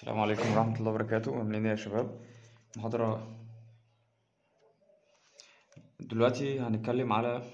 السلام عليكم ورحمة الله وبركاته عاملين ايه يا شباب محاضرة دلوقتي هنتكلم على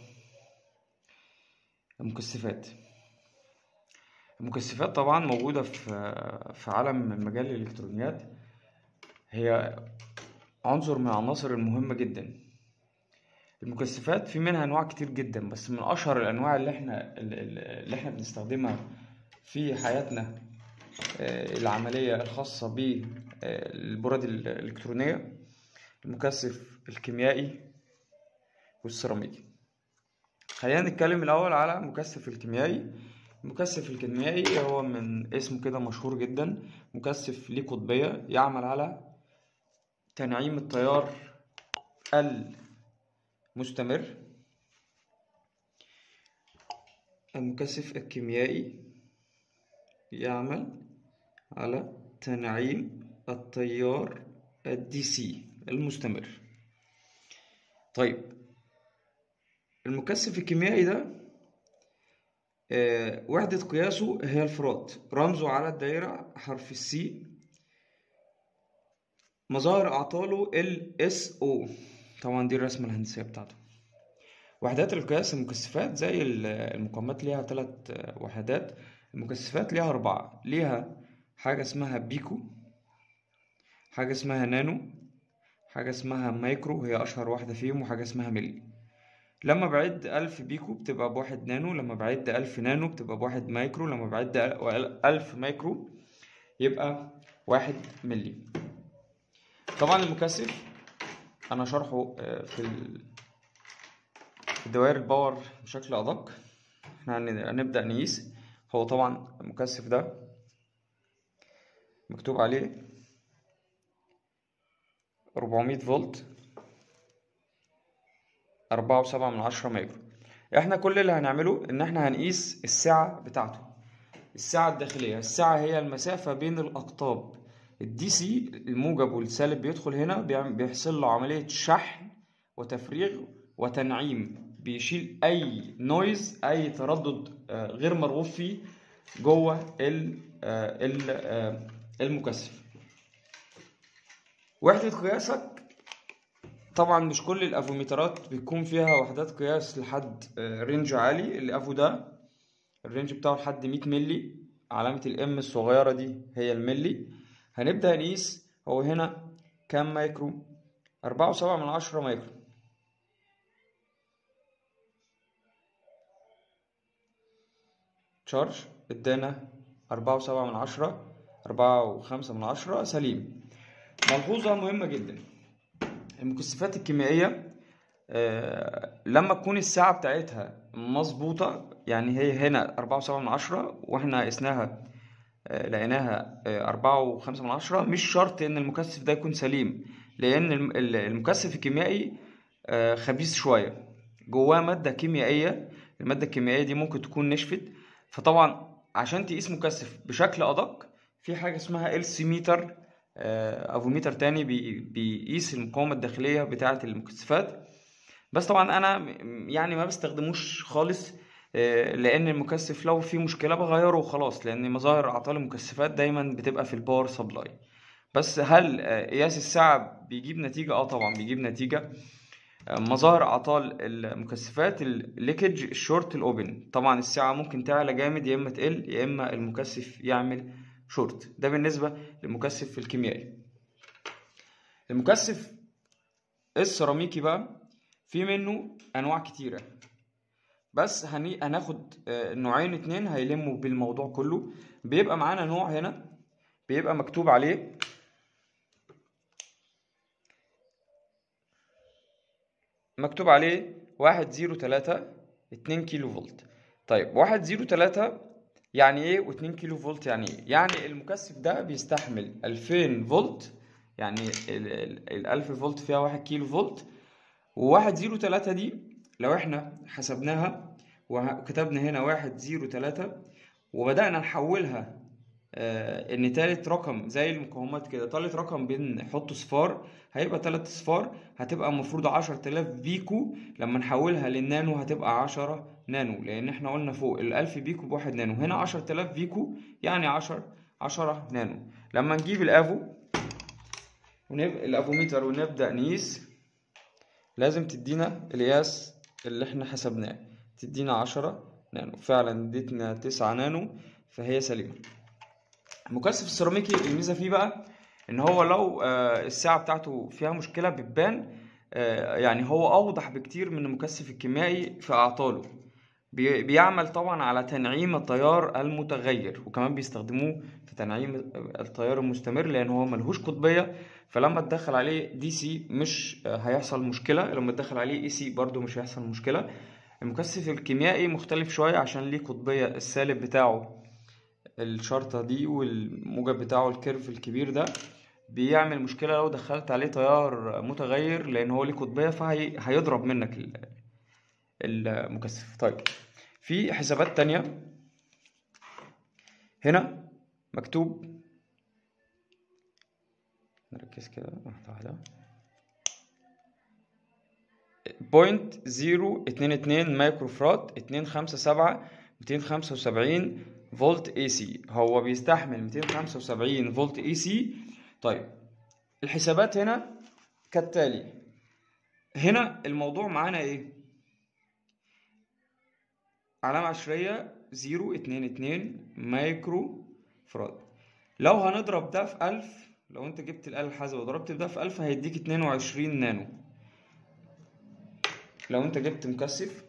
المكثفات المكثفات طبعا موجودة في في عالم مجال الإلكترونيات هي عنصر من العناصر المهمة جدا المكثفات في منها أنواع كتير جدا بس من أشهر الأنواع اللي احنا اللي احنا بنستخدمها في حياتنا آه، العملية الخاصة بالبرد الإلكترونية المكثف الكيميائي والسيراميكي خلينا نتكلم الأول على المكثف الكيميائي المكثف الكيميائي هو من اسمه كده مشهور جدا مكثف ليه قطبية يعمل على تنعيم التيار المستمر المكثف الكيميائي يعمل على تنعيم التيار الدي سي المستمر طيب المكثف الكيميائي ده آه، وحدة قياسه هي الفرات رمزه على الدائرة حرف السي مظاهر أعطاله ال اس او طبعا دي الرسمة الهندسية بتاعته وحدات القياس المكثفات زي المقاومات ليها ثلاث وحدات المكثفات ليها أربعة ليها حاجة اسمها بيكو حاجة اسمها نانو حاجة اسمها مايكرو هي أشهر واحدة فيهم وحاجة اسمها ملي لما بعد ألف بيكو بتبقى بواحد نانو لما بعد ألف نانو بتبقى بواحد مايكرو لما بعد ألف مايكرو يبقى واحد ملي طبعا المكثف أنا شرحه آه، في ال- في دوائر الباور بشكل أدق احنا هن- هنبدأ نقيس هو طبعا المكثف ده مكتوب عليه 400 فولت أربعة وسبعة من عشرة مايكرو احنا كل اللي هنعمله ان احنا هنقيس السعة بتاعته السعة الداخلية السعة هي المسافة بين الأقطاب الدي سي الموجب والسالب بيدخل هنا بيعمل- بيحصل له عملية شحن وتفريغ وتنعيم بيشيل أي نويز أي تردد آه، غير مرغوب فيه جوه ال- آه، ال- آه، المكثف وحدة قياسك طبعا مش كل الافوميترات بيكون فيها وحدات قياس لحد آه، رينج عالي الافو ده الرينج بتاعه لحد 100 ملي علامة الام الصغيرة دي هي الملي هنبدأ نقيس هو هنا كام مايكرو أربعة وسبعة من عشرة مايكرو تشارج ادانا أربعة وسبعة من عشرة أربعة وخمسة من عشرة سليم ملحوظة مهمة جدا المكثفات الكيميائية آه، لما تكون الساعة بتاعتها مظبوطة يعني هي هنا أربعة وسبعة من عشرة وإحنا قسناها آه، لقيناها آه، أربعة وخمسة من عشرة مش شرط إن المكثف ده يكون سليم لأن الم- ال- المكثف الكيميائي آه، خبيث شوية جواه مادة كيميائية المادة الكيميائية دي ممكن تكون نشفت فطبعا عشان تقيس مكثف بشكل أدق في حاجة اسمها ال سي ميتر افوميتر تاني بي- بيقيس المقاومة الداخلية بتاعة المكثفات بس طبعا انا م- يعني ما بستخدموش خالص آه، لان المكثف لو في مشكله بغيره وخلاص لان مظاهر اعطال المكثفات دايما بتبقى في الباور سبلاي بس هل آه، قياس الساعه بيجيب نتيجه اه طبعا بيجيب نتيجه آه، مظاهر اعطال المكثفات الليكج الشورت الاوبن طبعا الساعه ممكن تعلى جامد يا اما تقل يا اما المكثف يعمل شورت ده بالنسبه للمكثف الكيميائي المكثف السيراميكي بقى في منه انواع كتيره بس هني... هناخد آه، نوعين اتنين هيلموا بالموضوع كله بيبقى معانا نوع هنا بيبقى مكتوب عليه مكتوب عليه واحد زيرو تلاتة اتنين كيلو فولت طيب واحد زيرو تلاتة يعني ايه واتنين كيلو فولت يعني ايه يعني المكثف ده بيستحمل ألفين فولت يعني ال- ال- الألف فولت فيها واحد كيلو فولت وواحد زيرو تلاتة دي لو احنا حسبناها وكتبنا هنا واحد زيرو تلاتة وبدأنا نحولها آه، ان تالت رقم زي المقاومات كده تالت رقم بنحطه صفار هيبقى تلات صفار هتبقى المفروض عشر تلاف بيكو لما نحولها للنانو هتبقى عشرة نانو لان احنا قلنا فوق الالف بيكو بواحد نانو هنا عشر تلاف بيكو يعني عشر 10 نانو لما نجيب الافو ونب... الافوميتر ونبدأ نقيس لازم تدينا القياس اللي احنا حسبناه تدينا 10 نانو فعلا اديتنا 9 نانو فهي سليمة المكثف السيراميكي الميزة فيه بقى ان هو لو آه، الساعة بتاعته فيها مشكلة بتبان آه، يعني هو اوضح بكتير من المكثف الكيميائي في اعطاله بي- بيعمل طبعا على تنعيم التيار المتغير وكمان بيستخدموه في تنعيم التيار المستمر لان هو ملهوش قطبية فلما تدخل عليه دي سي مش آه، هيحصل مشكلة لما تدخل عليه اي سي برضو مش هيحصل مشكلة المكثف الكيميائي مختلف شوية عشان ليه قطبية السالب بتاعه الشرطة دي والموجب بتاعه الكيرف الكبير ده بيعمل مشكلة لو دخلت عليه تيار متغير لأن هو ليه قطبية فهيضرب منك ال- المكثف طيب في حسابات تانية هنا مكتوب نركز كده واحدة واحدة بوينت زيرو اتنين اتنين مايكرو فراد اتنين خمسة سبعة ميتين خمسة وسبعين فولت اي سي هو بيستحمل ميتين خمسة وسبعين فولت اي سي طيب الحسابات هنا كالتالي هنا الموضوع معانا ايه علامة عشرية زيرو اتنين اتنين مايكرو فراد لو هنضرب ده في ألف لو انت جبت الآلة الحاسبة وضربت ده في ألف هيديك اتنين وعشرين نانو لو انت جبت مكثف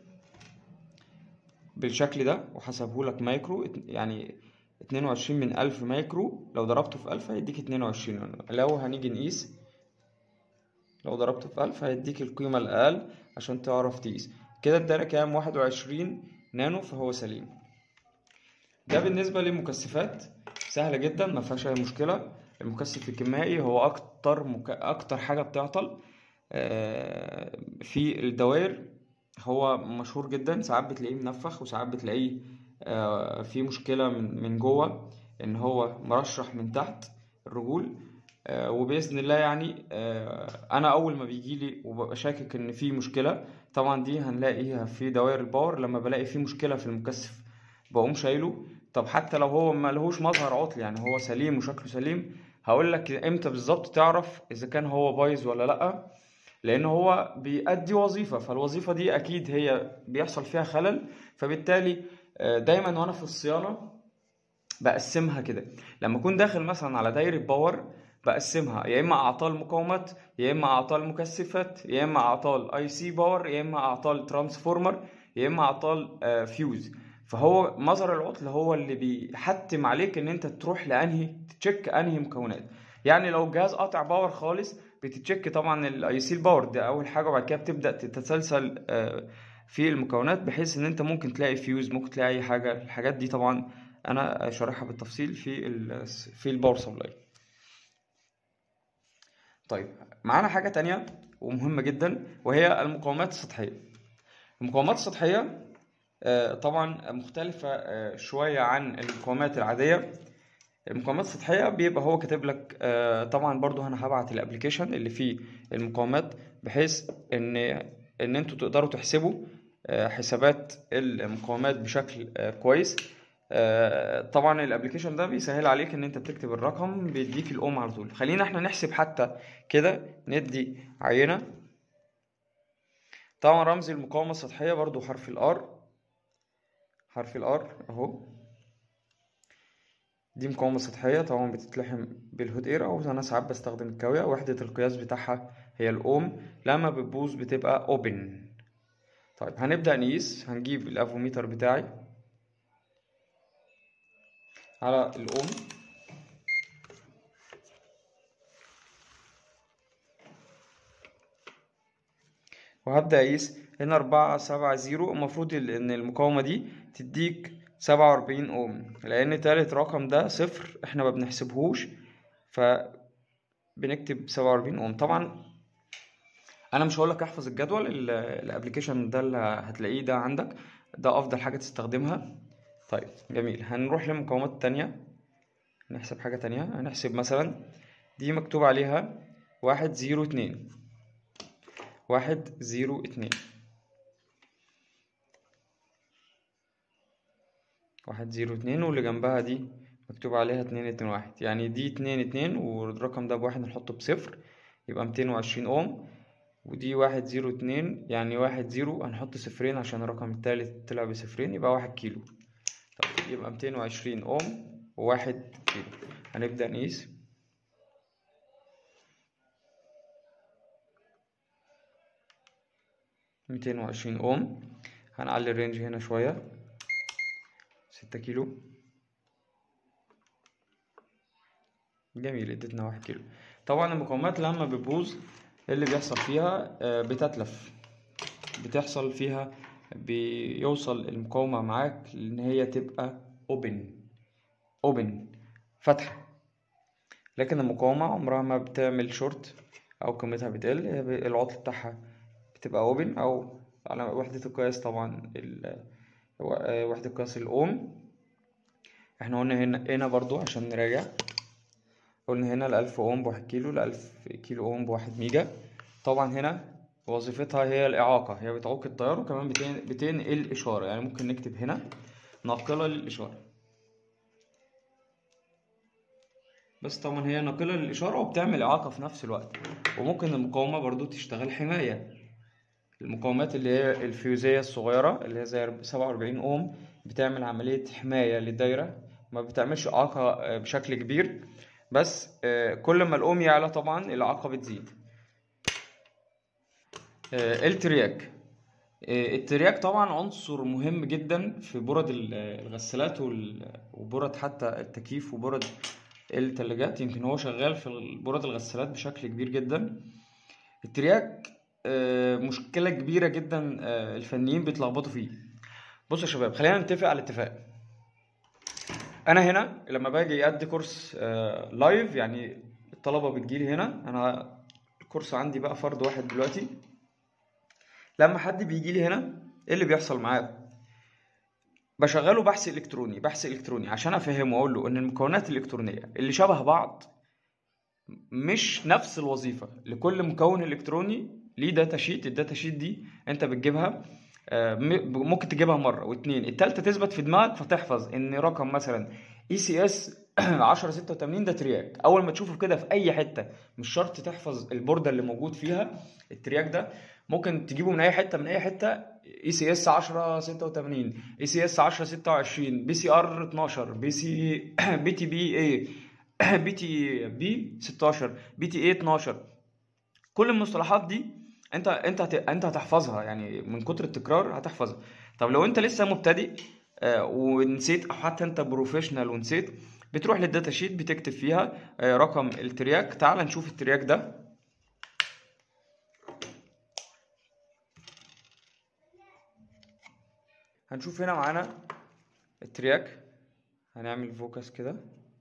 بالشكل ده وحسبه لك مايكرو ات- يعني 22 من 1000 مايكرو لو ضربته في 1000 هيديك 22 نانو. لو هنيجي نقيس لو ضربته في 1000 هيديك القيمة الأقل عشان تعرف تقيس كده ادانا كام 21 نانو فهو سليم ده بالنسبة للمكثفات سهلة جدا ما فيهاش أي مشكلة المكثف الكيميائي هو أكتر مك... أكتر حاجة بتعطل آه، في الدوائر هو مشهور جدا ساعات بتلاقيه منفخ وساعات بتلاقيه آه، في مشكلة من من جوه ان هو مرشح من تحت الرجول آه، وبإذن الله يعني آه، انا اول ما بيجي لي وببقى شاكك ان في مشكلة طبعا دي هنلاقيها في دوائر الباور لما بلاقي في مشكلة في المكثف بقوم شايله طب حتى لو هو ما لهوش مظهر عطل يعني هو سليم وشكله سليم هقول لك امتى بالظبط تعرف اذا كان هو بايظ ولا لا لان هو بيأدي وظيفة فالوظيفة دي اكيد هي بيحصل فيها خلل فبالتالي آه، دايما وانا في الصيانة بقسمها كده لما اكون داخل مثلا على دايرة باور بقسمها يا اما اعطال مقاومات يا اما اعطال مكثفات يا اما اعطال اي سي باور يا اما اعطال ترانسفورمر يا اما اعطال آه، فيوز فهو مظهر العطل هو اللي بيحتم عليك ان انت تروح لانهي تتشيك انهي مكونات يعني لو الجهاز قاطع باور خالص بتتشيك طبعا الاي سي الباور ده اول حاجه وبعد كده بتبدا تتسلسل آه، في المكونات بحيث ان انت ممكن تلاقي فيوز ممكن تلاقي اي حاجه الحاجات دي طبعا انا شارحها بالتفصيل في ال في الباور سبلاي طيب معانا حاجه تانية ومهمه جدا وهي المقاومات السطحيه المقاومات السطحيه آه، طبعا مختلفه آه، شويه عن المقاومات العاديه المقاومات السطحيه بيبقى هو كاتب لك آه، طبعا برضو انا هبعت الابلكيشن اللي فيه المقاومات بحيث ان ان انتوا تقدروا تحسبوا آه، حسابات المقاومات بشكل آه، كويس آه، طبعا الابلكيشن ده بيسهل عليك ان انت بتكتب الرقم بيديك الاوم على طول خلينا احنا نحسب حتى كده ندي عينه طبعا رمز المقاومه السطحيه برضو حرف الار حرف الار اهو دي مقاومة سطحية طبعا بتتلحم بالهوت اير او انا ساعات بستخدم الكاوية وحدة القياس بتاعها هي الاوم لما بتبوظ بتبقى اوبن طيب هنبدأ نقيس هنجيب الافوميتر بتاعي على الاوم وهبدأ أقيس هنا أربعة سبعة زيرو المفروض ال- إن المقاومة دي تديك سبعة وأربعين أوم لأن تالت رقم ده صفر إحنا ما بنحسبهوش فبنكتب سبعة وأربعين أوم طبعا أنا مش هقولك احفظ الجدول ال- الأبليكيشن ده اللي هتلاقيه ده عندك ده أفضل حاجة تستخدمها طيب جميل هنروح للمقاومات التانية نحسب حاجة تانية هنحسب مثلا دي مكتوب عليها واحد زيرو اتنين واحد زيرو اتنين واحد زيرو اتنين واللي جنبها دي مكتوب عليها اتنين اتنين واحد يعني دي اتنين اتنين والرقم ده بواحد نحطه بصفر يبقى ميتين وعشرين اوم ودي واحد زيرو اتنين يعني واحد زيرو هنحط صفرين عشان الرقم التالت طلع بصفرين يبقى واحد كيلو طب يبقى ميتين وعشرين اوم وواحد كيلو هنبدأ نقيس ميتين وعشرين اوم هنعلي الرينج هنا شوية ستة كيلو جميل ادتنا واحد كيلو طبعا المقاومات لما بتبوظ اللي بيحصل فيها آه، بتتلف بتحصل فيها بيوصل المقاومة معاك ان هي تبقى اوبن اوبن فتحة لكن المقاومة عمرها ما بتعمل شورت او قيمتها بتقل هي ب- العطل بتاعها بتبقى اوبن او على وحدة القياس طبعا ال- و- وحدة قياس الاوم احنا قلنا هنا هنا برضو عشان نراجع قلنا هنا الألف أوم بواحد كيلو الألف كيلو أوم بواحد ميجا طبعا هنا وظيفتها هي الإعاقة هي بتعوق التيار وكمان بتن- بتنقل الإشارة يعني ممكن نكتب هنا ناقلة للإشارة بس طبعا هي ناقلة للإشارة وبتعمل إعاقة في نفس الوقت وممكن المقاومة برضو تشتغل حماية المقاومات اللي هي الفيوزية الصغيرة اللي هي زي 47 أوم بتعمل عملية حماية للدايرة ما بتعملش إعاقة آه، بشكل كبير بس آه، كل ما الأوم يعلى طبعا الإعاقة بتزيد آه، الترياك آه، الترياك طبعا عنصر مهم جدا في برد ال- الغسالات وال- وبرد حتى التكييف وبرد التلاجات يمكن هو شغال في برد الغسالات بشكل كبير جدا الترياك آه، مشكلة كبيرة جدا آه، الفنيين بيتلخبطوا فيه بصوا يا شباب خلينا نتفق على اتفاق انا هنا لما باجي ادي كورس آه، لايف يعني الطلبه بتجيلي هنا انا الكورس عندي بقى فرد واحد دلوقتي لما حد بيجي لي هنا ايه اللي بيحصل معاه بشغله بحث الكتروني بحث الكتروني عشان افهمه واقول له ان المكونات الالكترونيه اللي شبه بعض مش نفس الوظيفه لكل مكون الكتروني ليه داتا شيت الداتا شيت دي انت بتجيبها آه، م- ممكن تجيبها مره واتنين التالتة تثبت في دماغك فتحفظ ان رقم مثلا اي سي اس 1086 ده ترياك اول ما تشوفه كده في اي حته مش شرط تحفظ البورده اللي موجود فيها الترياك ده ممكن تجيبه من اي حته من اي حته اي سي اس 1086 اي سي اس 1026 بي سي ار 12 بي سي بي تي بي اي بي تي بي 16 بي تي اي 12 كل المصطلحات دي انت انت هت... انت هتحفظها يعني من كتر التكرار هتحفظها طب لو انت لسه مبتدئ آه، ونسيت او حتى انت بروفيشنال ونسيت بتروح للداتا شيت بتكتب فيها آه، رقم الترياك تعال نشوف الترياك ده هنشوف هنا معانا الترياك هنعمل فوكس كده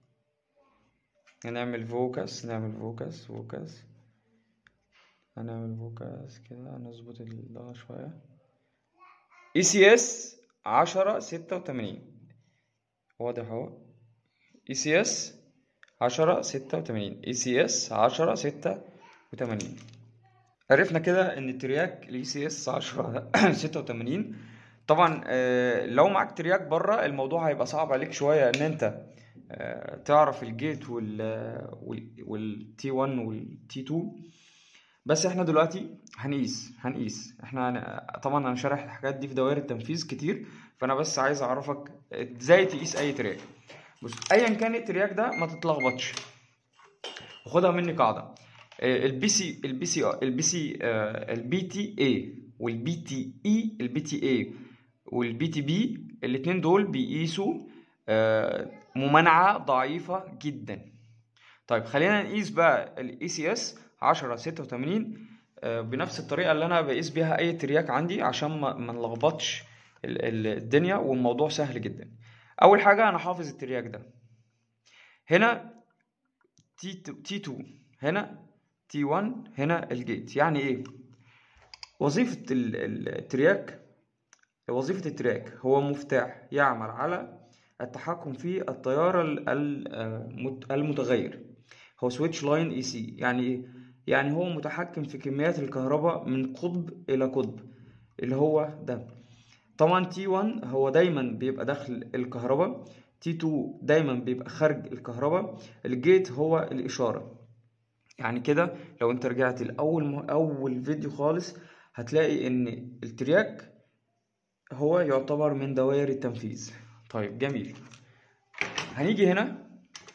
هنعمل فوكس نعمل فوكس فوكس هنعمل فوكس كده نظبط الضغط شوية اي سي اس عشرة ستة وتمانين واضح اهو اي سي اس عشرة ستة وتمانين اي سي اس عشرة ستة وتمانين عرفنا كده ان الترياك الاي سي اس عشرة ستة وتمانين طبعا آه، لو معاك ترياك بره الموضوع هيبقى صعب عليك شوية ان انت آه، تعرف الجيت وال والتي 1 والتي 2 بس احنا دلوقتي هنقيس هنقيس احنا هن... طبعا انا شارح الحاجات دي في دوائر التنفيذ كتير فانا بس عايز اعرفك ازاي تقيس اي تراك بص ايا كان التراك ده ما تتلخبطش وخدها مني قاعده البي سي البي سي البي سي البي تي اي والبي تي اي البي تي اي والبي تي بي الاتنين دول بيقيسوا آه، ممانعه ضعيفه جدا طيب خلينا نقيس بقى الاي سي اس 10 86 آه، بنفس الطريقه اللي انا بقيس بيها اي ترياك عندي عشان ما ما نلخبطش ال- ال- الدنيا والموضوع سهل جدا اول حاجه انا حافظ الترياك ده هنا تي تي 2 هنا تي 1 هنا الجيت يعني ايه وظيفه ال- ال- الترياك وظيفه الترياك هو مفتاح يعمل على التحكم في التيار ال- ال- آه، مت- المتغير هو سويتش لاين اي سي يعني ايه يعني هو متحكم في كميات الكهرباء من قطب الى قطب اللي هو ده طبعا تي 1 هو دايما بيبقى داخل الكهرباء تي 2 دايما بيبقى خارج الكهرباء الجيت هو الاشاره يعني كده لو انت رجعت لاول م... اول فيديو خالص هتلاقي ان الترياك هو يعتبر من دوائر التنفيذ طيب جميل هنيجي هنا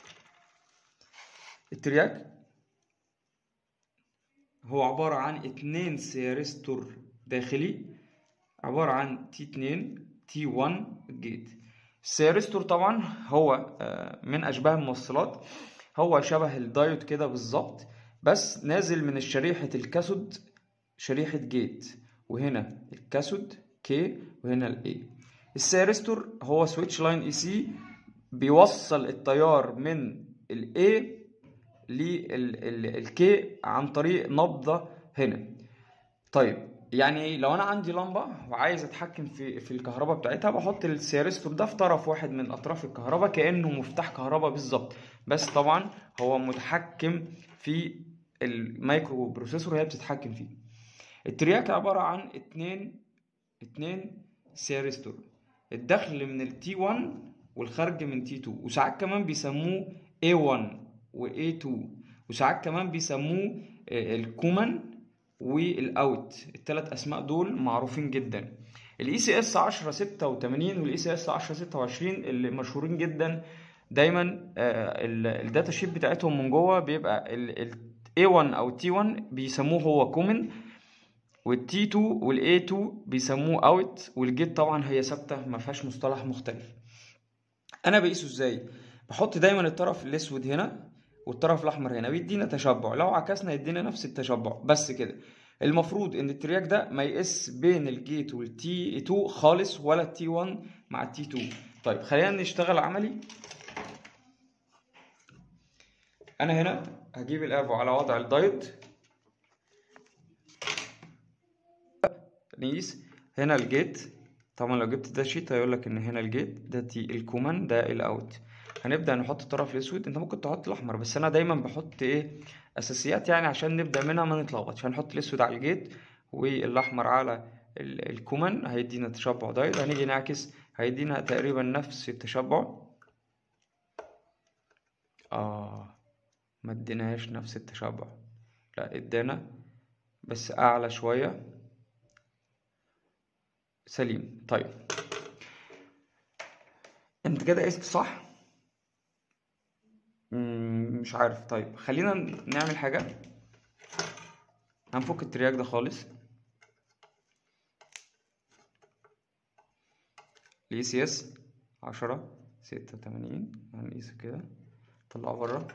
الترياك هو عبارة عن اتنين سيارستور داخلي عبارة عن تي اتنين تي 1 جيت السيارستور طبعا هو من أشباه الموصلات هو شبه الدايود كده بالظبط بس نازل من شريحة الكاثود شريحة جيت وهنا الكاثود كي وهنا الاي السيارستور هو سويتش لاين اي سي بيوصل التيار من الاي للكي عن طريق نبضة هنا طيب يعني لو انا عندي لمبة وعايز اتحكم في في الكهرباء بتاعتها بحط السيارستور ده في طرف واحد من اطراف الكهرباء كانه مفتاح كهرباء بالظبط بس طبعا هو متحكم في المايكرو بروسيسور هي بتتحكم فيه الترياك عبارة عن اتنين اتنين سيارستور الدخل من التي 1 والخارج من تي 2 وساعات كمان بيسموه A1 و A2 وساعات كمان بيسموه الكومن والاوت الثلاث اسماء دول معروفين جدا الاي سي اس 1086 والاي سي اس 1026 اللي مشهورين جدا دايما الداتا شيت بتاعتهم من جوه بيبقى ال A1 او T1 بيسموه هو كومن والتي 2 والاي 2 بيسموه اوت والجيت طبعا هي ثابته ما فيهاش مصطلح مختلف انا بقيسه ازاي بحط دايما الطرف الاسود هنا والطرف الاحمر هنا بيدينا تشبع لو عكسنا يدينا نفس التشبع بس كده المفروض ان الترياك ده ما يقيس بين الجيت والتي 2 خالص ولا التي 1 مع التي 2 طيب خلينا نشتغل عملي انا هنا هجيب الافو على وضع الدايود نقيس هنا الجيت طبعا لو جبت ده شيت هيقول لك ان هنا الجيت ده تي الكومان ده الاوت هنبدا نحط الطرف الاسود انت ممكن تحط الاحمر بس انا دايما بحط ايه اساسيات يعني عشان نبدا منها ما نتلخبطش هنحط الاسود على الجيت والاحمر على الكومان هيدينا تشبع دايود هنيجي نعكس هيدينا تقريبا نفس التشبع اه ما اديناش نفس التشبع لا ادانا بس اعلى شويه سليم طيب انت كده قست صح مش عارف طيب خلينا نعمل حاجة هنفك الترياك ده خالص الاي سي اس عشرة ستة وتمانين هنقيسه كده طلعه بره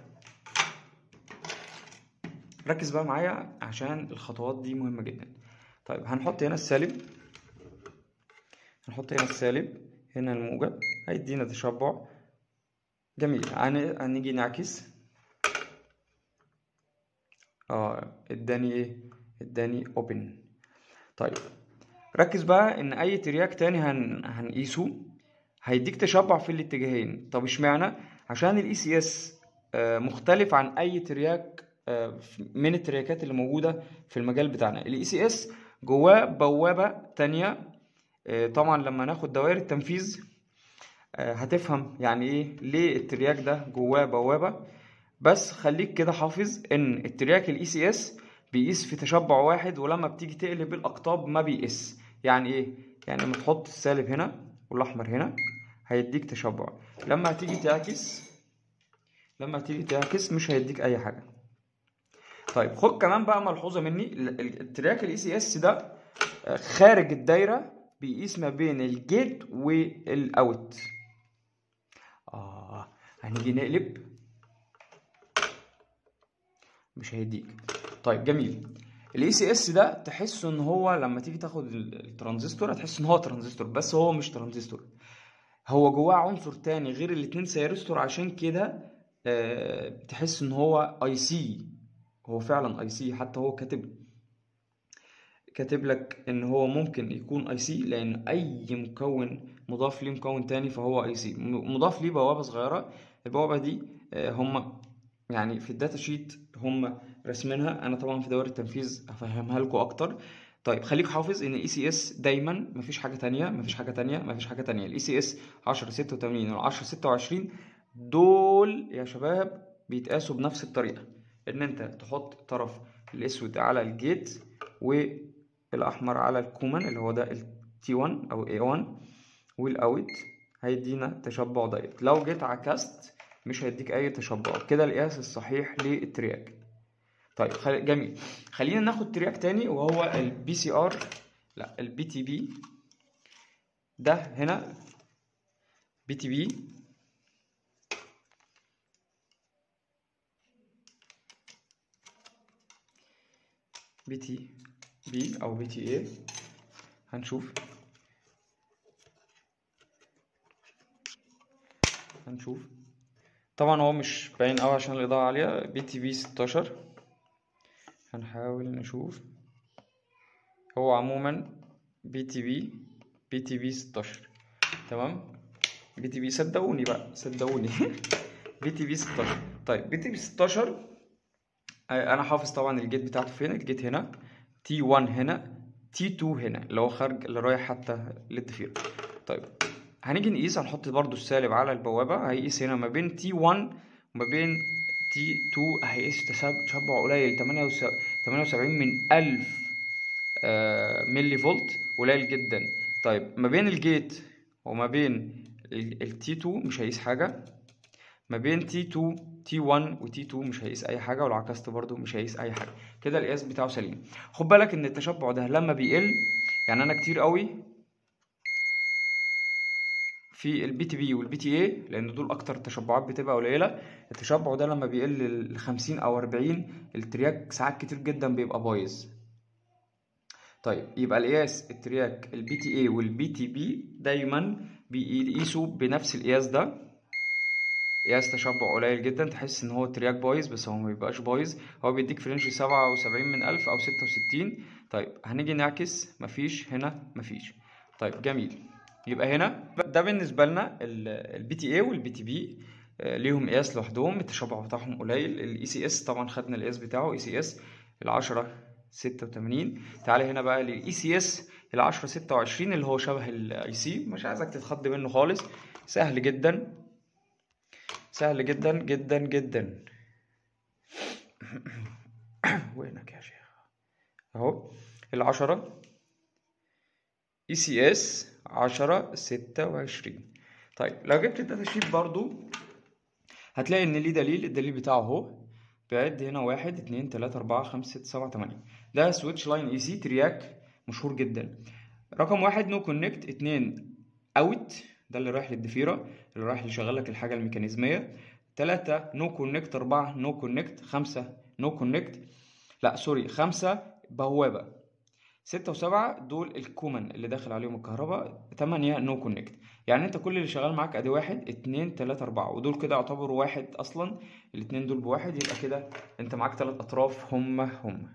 ركز بقى معايا عشان الخطوات دي مهمة جدا طيب هنحط هنا السالب هنحط هنا السالب هنا الموجب هيدينا تشبع جميل هنيجي نعكس اه اداني ايه اداني اوبن طيب ركز بقى ان اي ترياك تاني هن... هنقيسه هيديك تشبع في الاتجاهين طب اشمعنى عشان الاي سي اس مختلف عن اي ترياك من الترياكات اللي موجوده في المجال بتاعنا الاي سي اس جواه بوابه تانية طبعا لما ناخد دوائر التنفيذ هتفهم يعني ايه ليه الترياك ده جواه بوابه بس خليك كده حافظ ان الترياك الاي سي اس بيقيس في تشبع واحد ولما بتيجي تقلب الاقطاب ما بيقيس يعني ايه يعني لما تحط السالب هنا والاحمر هنا هيديك تشبع لما هتيجي تعكس لما هتيجي تعكس مش هيديك اي حاجه طيب خد كمان بقى ملحوظه مني الترياك الاي سي اس ده خارج الدايره بيقيس ما بين الجيت والاوت اه هنيجي نقلب مش هيديك طيب جميل الاي سي اس ده تحس ان هو لما تيجي تاخد الترانزستور هتحس ان هو ترانزستور بس هو مش ترانزستور هو جواه عنصر تاني غير الاتنين سيرستور عشان كده آه تحس ان هو اي سي هو فعلا اي سي حتى هو كاتب كاتب لك ان هو ممكن يكون اي سي لان اي مكون مضاف ليه مكون تاني فهو اي سي مضاف ليه بوابه صغيره البوابه دي هم يعني في الداتا شيت هم راسمينها انا طبعا في دوائر التنفيذ هفهمها لكم اكتر طيب خليك حافظ ان الاي سي اس دايما مفيش حاجه تانية مفيش حاجه تانية مفيش حاجه تانية الاي سي اس 10 86 وال 10 26 دول يا شباب بيتقاسوا بنفس الطريقه ان انت تحط طرف الاسود على الجيت والاحمر على الكومن اللي هو ده التي 1 او اي 1 والاوت هيدينا تشبع دايركت لو جيت عكست مش هيديك اي تشبع كده القياس الصحيح للترياك طيب خل... جميل خلينا ناخد ترياك تاني وهو البي سي ار لا البي تي بي ده هنا بي تي بي بي تي بي او بي تي اي هنشوف هنشوف طبعا هو مش باين قوي عشان الاضاءه عاليه بي تي بي 16 هنحاول نشوف هو عموما بي تي بي بي تي بي 16 تمام بي تي بي صدقوني بقى صدقوني بي تي بي 16 طيب بي تي بي 16 آه، انا حافظ طبعا الجيت بتاعته فين الجيت هنا تي 1 هنا تي 2 هنا اللي هو خارج اللي رايح حتى للضفيره طيب هنيجي نقيس هنحط برضو السالب على البوابه هيقيس هنا ما بين تي 1 وما بين تي 2 هيقيس تساب- تشبع قليل 78 من 1000 آه، ملي فولت قليل جدا طيب ما بين الجيت وما بين التي 2 مش هيقيس حاجه ما بين تي 2 تي 1 وتي 2 مش هيقيس اي حاجه ولو عكست برضو مش هيقيس اي حاجه كده القياس بتاعه سليم خد بالك ان التشبع ده لما بيقل يعني انا كتير قوي في البي تي بي والبي تي اي لان دول اكتر تشبعات بتبقى قليله التشبع ده لما بيقل ل 50 او 40 الترياك ساعات كتير جدا بيبقى بايظ طيب يبقى القياس الترياك البي تي اي والبي تي بي دايما بيقيسوا بنفس القياس ده قياس تشبع قليل جدا تحس ان هو الترياك بايظ بس هو ما بيبقاش بايظ هو بيديك في رينج 77 من 1000 او 66 طيب هنيجي نعكس مفيش هنا مفيش طيب جميل يبقى هنا ده بالنسبه لنا البي تي اي والبي تي بي ليهم قياس لوحدهم التشبع بتاعهم قليل الاي سي اس طبعا خدنا القياس بتاعه اي سي اس ال 10 86 تعالى هنا بقى للاي سي اس ال 10 26 اللي هو شبه الاي سي مش عايزك تتخض منه خالص سهل جدا سهل جدا جدا جدا وينك يا شيخ اهو العشرة اي سي اس عشرة ستة وعشرين طيب لو جبت الداتا شيت برضو هتلاقي ان ليه دليل الدليل بتاعه اهو بعد هنا واحد اتنين تلاتة اربعة خمسة ستة سبعة تمانية ده سويتش لاين اي سي ترياك مشهور جدا رقم واحد نو كونكت اتنين اوت ده اللي رايح للضفيرة اللي رايح يشغل لك الحاجة الميكانيزمية تلاتة نو كونكت أربعة نو كونكت خمسة نو كونكت لا سوري خمسة بوابة ستة وسبعة دول الكومن اللي داخل عليهم الكهرباء تمانية نو كونكت يعني انت كل اللي شغال معاك ادي واحد اتنين تلاتة اربعة ودول كده يعتبروا واحد اصلا الاتنين دول بواحد يبقى كده انت معاك تلات اطراف هما هما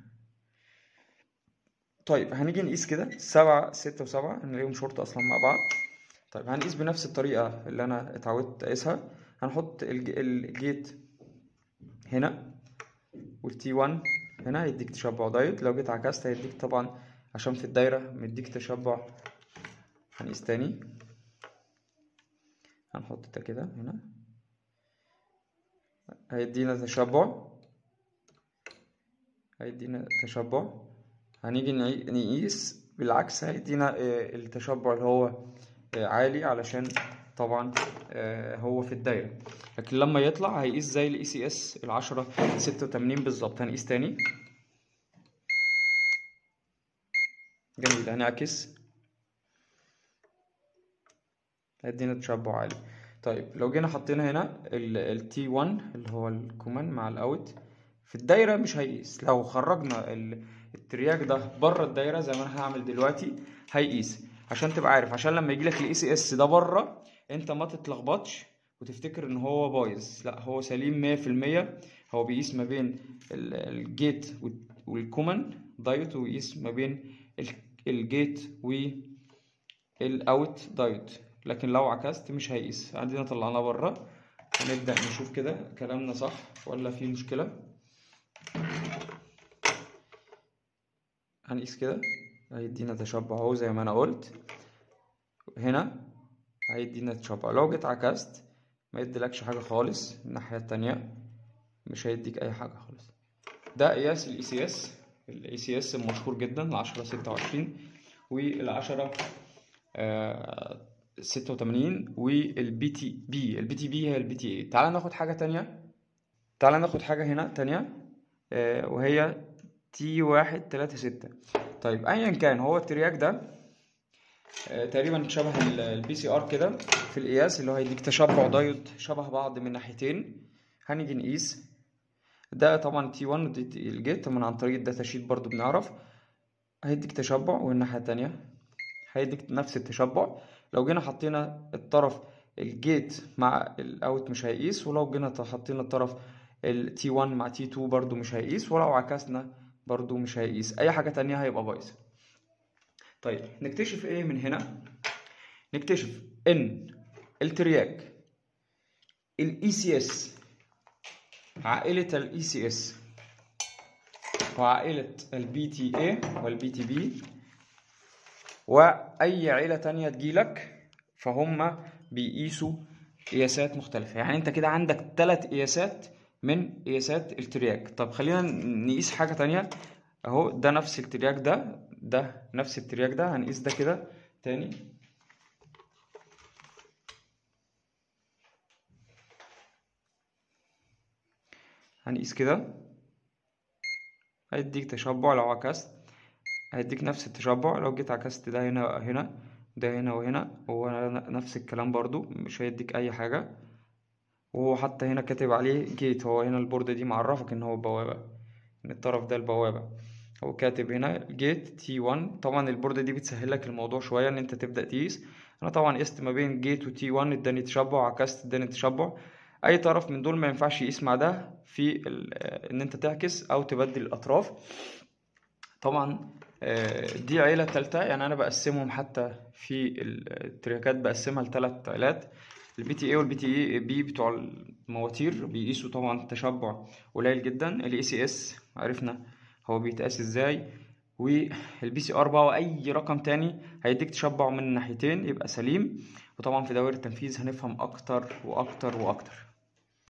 طيب هنيجي نقيس كده سبعة ستة وسبعة هنلاقيهم شورت اصلا مع بعض طيب هنقيس بنفس الطريقة اللي انا اتعودت اقيسها هنحط الج- الجيت هنا والتي 1 هنا هيديك تشبع دايت لو جيت عكست هيديك طبعا عشان في الدايرة مديك تشبع هنقيس تاني هنحط ده كده هنا هيدينا تشبع هيدينا تشبع هنيجي نعي- نقيس بالعكس هيدينا آه، التشبع اللي هو آه، عالي علشان طبعا آه، هو في الدايرة لكن لما يطلع هيقيس زي الاي سي اس العشرة ستة وتمانين بالظبط هنقيس تاني جميل هنعكس هيدينا تشبع عالي طيب لو جينا حطينا هنا ال تي 1 اللي هو الكومان مع الاوت في الدايرة مش هيقيس لو خرجنا ال- الترياك ده بره الدايرة زي ما انا هعمل دلوقتي هيقيس عشان تبقى عارف عشان لما يجيلك الاي سي اس ده بره انت ما تتلخبطش وتفتكر ان هو بايظ لا هو سليم مية في المية هو بيقيس ما بين ال- الجيت وال- والكومان دايت ويقيس ما بين ال- الجيت والاوت دايت لكن لو عكست مش هيقيس عندنا طلعناه بره هنبدأ نشوف كده كلامنا صح ولا في مشكلة هنقيس كده هيدينا تشبع اهو زي ما انا قلت هنا هيدينا تشبع لو جيت عكست ما يديلكش حاجة خالص الناحية التانية مش هيديك اي حاجة خالص ده قياس الاي سي اس الاي سي اس المشهور جدا العشرة ستة وعشرين والعشرة ستة وتمانين والبي تي بي البي تي بي هي البي تي اي تعال ناخد حاجة تانية تعال ناخد حاجة هنا تانية آه، وهي تي واحد تلاتة ستة طيب ايا كان هو الترياك ده آه، تقريبا شبه البي سي ار كده في القياس اللي هو هيديك تشبع دايود شبه بعض من ناحيتين هنيجي نقيس ده طبعا تي 1 ودي تي الجيت من عن طريق الداتا شيت برضو بنعرف هيديك تشبع والناحية التانية هيديك نفس التشبع لو جينا حطينا الطرف الجيت مع الاوت مش هيقيس ولو جينا حطينا الطرف التي 1 مع تي 2 برضو مش هيقيس ولو عكسنا برضو مش هيقيس اي حاجة تانية هيبقى بايظ طيب نكتشف ايه من هنا نكتشف ان الترياك الاي سي اس عائلة الاي سي اس وعائلة البي تي اي والبي تي بي واي عيلة تانية تجيلك فهم بيقيسوا قياسات مختلفة يعني انت كده عندك ثلاث قياسات من قياسات الترياك طب خلينا نقيس حاجة تانية اهو ده نفس الترياك ده ده نفس الترياك ده هنقيس ده كده تاني هنقيس كده هيديك تشبع لو عكست هيديك نفس التشبع لو جيت عكست ده هنا هنا ده هنا وهنا هو نفس الكلام برضو مش هيديك اي حاجة وهو حتى هنا كاتب عليه جيت هو هنا البوردة دي معرفك ان هو بوابة ان الطرف ده البوابة هو كاتب هنا جيت تي 1 طبعا البوردة دي بتسهل لك الموضوع شوية ان انت تبدأ تقيس انا طبعا قست ما بين جيت وتي 1 اداني تشبع عكست اداني تشبع اي طرف من دول ما ينفعش يقيس مع ده في ان انت تعكس او تبدل الاطراف طبعا دي عيلة تالتة يعني أنا بقسمهم حتى في التريكات بقسمها لثلاث عيلات البي تي اي والبي تي اي بي بتوع المواتير بيقيسوا طبعا تشبع قليل جدا الاي سي اس عرفنا هو بيتقاس ازاي والبي سي ار بقى واي رقم تاني هيديك تشبع من الناحيتين يبقى سليم وطبعا في دوائر التنفيذ هنفهم اكتر واكتر واكتر